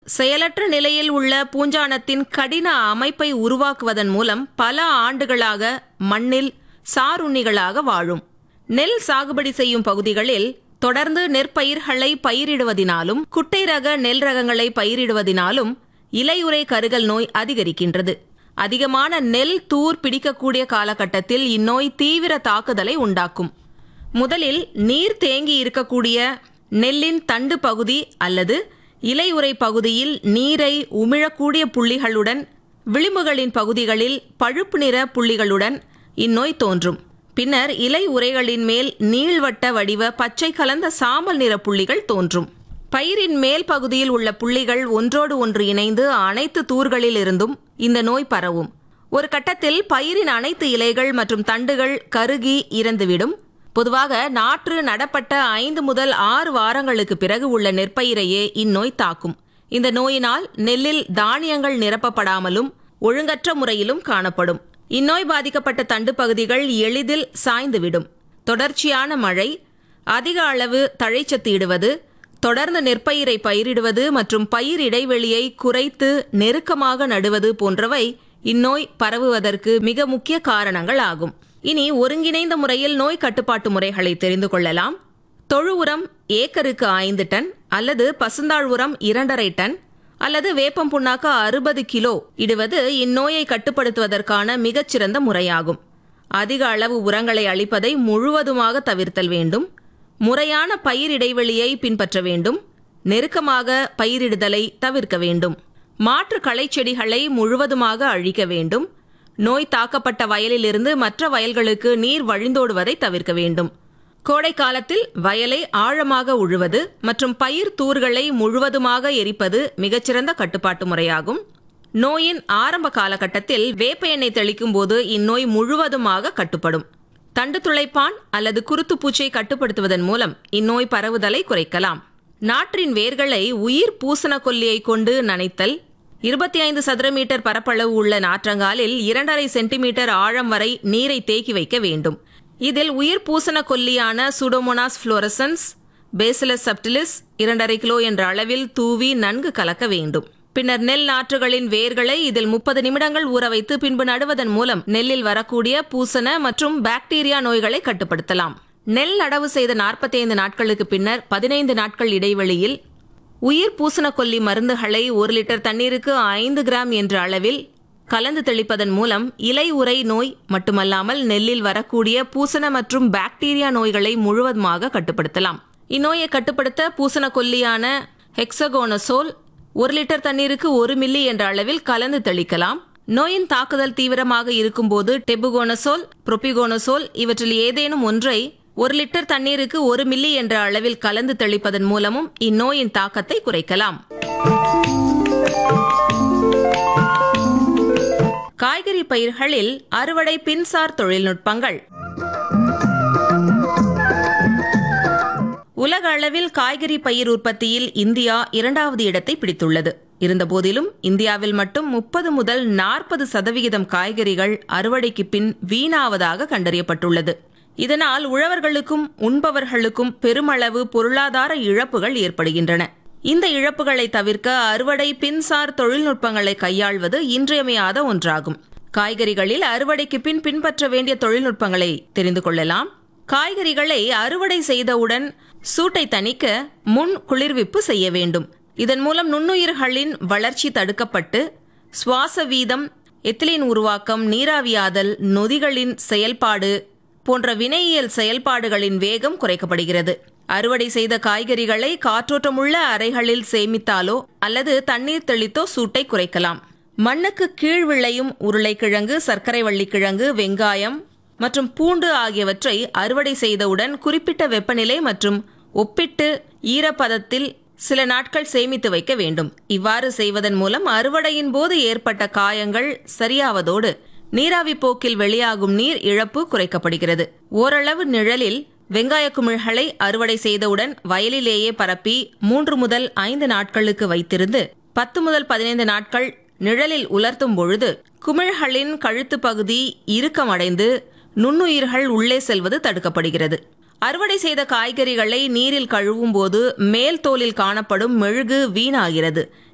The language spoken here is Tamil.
செயலற்ற நிலையில் உள்ள பூஞ்சானத்தின் கடின அமைப்பை உருவாக்குவதன் மூலம் பல ஆண்டுகளாக மண்ணில் சாருண்ணிகளாக வாழும் நெல் சாகுபடி செய்யும் பகுதிகளில் தொடர்ந்து நெற்பயிர்களை பயிரிடுவதினாலும் குட்டை ரக நெல் ரகங்களை பயிரிடுவதினாலும் இலையுறை கருகல் நோய் அதிகரிக்கின்றது அதிகமான நெல் தூர் பிடிக்கக்கூடிய காலகட்டத்தில் இந்நோய் தீவிர தாக்குதலை உண்டாக்கும் முதலில் நீர் தேங்கி இருக்கக்கூடிய நெல்லின் தண்டு பகுதி அல்லது இலையுறை பகுதியில் நீரை உமிழக்கூடிய புள்ளிகளுடன் விளிம்புகளின் பகுதிகளில் பழுப்பு நிற புள்ளிகளுடன் இந்நோய் தோன்றும் பின்னர் இலை உரைகளின் மேல் நீள்வட்ட வடிவ பச்சை கலந்த சாம்பல் நிற புள்ளிகள் தோன்றும் பயிரின் மேல் பகுதியில் உள்ள புள்ளிகள் ஒன்றோடு ஒன்று இணைந்து அனைத்து தூர்களில் இருந்தும் இந்த நோய் பரவும் ஒரு கட்டத்தில் பயிரின் அனைத்து இலைகள் மற்றும் தண்டுகள் கருகி இறந்துவிடும் பொதுவாக நாற்று நடப்பட்ட ஐந்து முதல் ஆறு வாரங்களுக்கு பிறகு உள்ள நெற்பயிரையே இந்நோய் தாக்கும் இந்த நோயினால் நெல்லில் தானியங்கள் நிரப்பப்படாமலும் ஒழுங்கற்ற முறையிலும் காணப்படும் இந்நோய் பாதிக்கப்பட்ட தண்டு பகுதிகள் எளிதில் சாய்ந்துவிடும் தொடர்ச்சியான மழை அதிக அளவு தழைச்சத்து இடுவது தொடர்ந்து நெற்பயிரை பயிரிடுவது மற்றும் பயிர் இடைவெளியை குறைத்து நெருக்கமாக நடுவது போன்றவை இந்நோய் பரவுவதற்கு மிக முக்கிய காரணங்கள் ஆகும் இனி ஒருங்கிணைந்த முறையில் நோய் கட்டுப்பாட்டு முறைகளை தெரிந்து கொள்ளலாம் தொழு உரம் ஏக்கருக்கு ஐந்து டன் அல்லது பசுந்தாழ் உரம் இரண்டரை டன் அல்லது வேப்பம் புண்ணாக்கு அறுபது கிலோ இடுவது இந்நோயை கட்டுப்படுத்துவதற்கான மிகச்சிறந்த முறையாகும் அதிக அளவு உரங்களை அளிப்பதை முழுவதுமாக தவிர்த்தல் வேண்டும் முறையான பயிர் இடைவெளியை பின்பற்ற வேண்டும் நெருக்கமாக பயிரிடுதலை தவிர்க்க வேண்டும் மாற்று களைச்செடிகளை முழுவதுமாக அழிக்க வேண்டும் நோய் தாக்கப்பட்ட வயலிலிருந்து மற்ற வயல்களுக்கு நீர் வழிந்தோடுவதை தவிர்க்க வேண்டும் கோடை காலத்தில் வயலை ஆழமாக உழுவது மற்றும் பயிர் தூர்களை முழுவதுமாக எரிப்பது மிகச்சிறந்த கட்டுப்பாட்டு முறையாகும் நோயின் ஆரம்ப காலகட்டத்தில் வேப்ப எண்ணெய் தெளிக்கும் போது இந்நோய் முழுவதுமாக கட்டுப்படும் தண்டு துளைப்பான் அல்லது குருத்து பூச்சியை கட்டுப்படுத்துவதன் மூலம் இந்நோய் பரவுதலை குறைக்கலாம் நாற்றின் வேர்களை உயிர் பூசண கொல்லியை கொண்டு நனைத்தல் இருபத்தி ஐந்து சதுர மீட்டர் பரப்பளவு உள்ள நாற்றங்காலில் இரண்டரை சென்டிமீட்டர் ஆழம் வரை நீரை தேக்கி வைக்க வேண்டும் இதில் உயிர் பூசண கொல்லியான சூடோமோனாஸ் புளோரசன்ஸ் பேசிலஸ் சப்டிலிஸ் இரண்டரை கிலோ என்ற அளவில் தூவி நன்கு கலக்க வேண்டும் பின்னர் நெல் நாற்றுகளின் வேர்களை இதில் முப்பது நிமிடங்கள் ஊற வைத்து பின்பு நடுவதன் மூலம் நெல்லில் வரக்கூடிய பூசண மற்றும் பாக்டீரியா நோய்களை கட்டுப்படுத்தலாம் நெல் நடவு செய்த நாற்பத்தைந்து நாட்களுக்கு பின்னர் பதினைந்து நாட்கள் இடைவெளியில் உயிர் பூசணக்கொல்லி மருந்துகளை ஒரு லிட்டர் தண்ணீருக்கு ஐந்து கிராம் என்ற அளவில் கலந்து தெளிப்பதன் மூலம் இலை உறை நோய் மட்டுமல்லாமல் நெல்லில் வரக்கூடிய பூசண மற்றும் பாக்டீரியா நோய்களை முழுவதுமாக கட்டுப்படுத்தலாம் இந்நோயை கட்டுப்படுத்த பூசணக்கொல்லியான ஹெக்ஸகோனசோல் ஒரு லிட்டர் தண்ணீருக்கு ஒரு மில்லி என்ற அளவில் கலந்து தெளிக்கலாம் நோயின் தாக்குதல் தீவிரமாக இருக்கும்போது டெபுகோனசோல் புரோபிகோனசோல் இவற்றில் ஏதேனும் ஒன்றை ஒரு லிட்டர் தண்ணீருக்கு ஒரு மில்லி என்ற அளவில் கலந்து தெளிப்பதன் மூலமும் இந்நோயின் தாக்கத்தை குறைக்கலாம் காய்கறி பயிர்களில் அறுவடை பின்சார் தொழில்நுட்பங்கள் உலக அளவில் காய்கறி பயிர் உற்பத்தியில் இந்தியா இரண்டாவது இடத்தை பிடித்துள்ளது இருந்தபோதிலும் இந்தியாவில் மட்டும் முப்பது முதல் நாற்பது சதவிகிதம் காய்கறிகள் அறுவடைக்கு பின் வீணாவதாக கண்டறியப்பட்டுள்ளது இதனால் உழவர்களுக்கும் உண்பவர்களுக்கும் பெருமளவு பொருளாதார இழப்புகள் ஏற்படுகின்றன இந்த இழப்புகளை தவிர்க்க அறுவடை பின்சார் தொழில்நுட்பங்களை கையாள்வது இன்றியமையாத ஒன்றாகும் காய்கறிகளில் அறுவடைக்கு பின் பின்பற்ற வேண்டிய தொழில்நுட்பங்களை தெரிந்து கொள்ளலாம் காய்கறிகளை அறுவடை செய்தவுடன் சூட்டை தணிக்க முன் குளிர்விப்பு செய்ய வேண்டும் இதன் மூலம் நுண்ணுயிர்களின் வளர்ச்சி தடுக்கப்பட்டு சுவாச வீதம் எத்திலின் உருவாக்கம் நீராவியாதல் நொதிகளின் செயல்பாடு போன்ற வினையியல் செயல்பாடுகளின் வேகம் குறைக்கப்படுகிறது அறுவடை செய்த காய்கறிகளை காற்றோட்டமுள்ள அறைகளில் சேமித்தாலோ அல்லது தண்ணீர் தெளித்தோ சூட்டை குறைக்கலாம் மண்ணுக்கு கீழ் விளையும் உருளைக்கிழங்கு சர்க்கரை வள்ளிக்கிழங்கு வெங்காயம் மற்றும் பூண்டு ஆகியவற்றை அறுவடை செய்தவுடன் குறிப்பிட்ட வெப்பநிலை மற்றும் ஒப்பிட்டு ஈரப்பதத்தில் சில நாட்கள் சேமித்து வைக்க வேண்டும் இவ்வாறு செய்வதன் மூலம் அறுவடையின் போது ஏற்பட்ட காயங்கள் சரியாவதோடு நீராவி போக்கில் வெளியாகும் நீர் இழப்பு குறைக்கப்படுகிறது ஓரளவு நிழலில் வெங்காய குமிழ்களை அறுவடை செய்தவுடன் வயலிலேயே பரப்பி மூன்று முதல் ஐந்து நாட்களுக்கு வைத்திருந்து பத்து முதல் பதினைந்து நாட்கள் நிழலில் உலர்த்தும் பொழுது குமிழ்களின் கழுத்து பகுதி இறுக்கமடைந்து நுண்ணுயிர்கள் உள்ளே செல்வது தடுக்கப்படுகிறது அறுவடை செய்த காய்கறிகளை நீரில் கழுவும் போது மேல் தோலில் காணப்படும் மெழுகு வீணாகிறது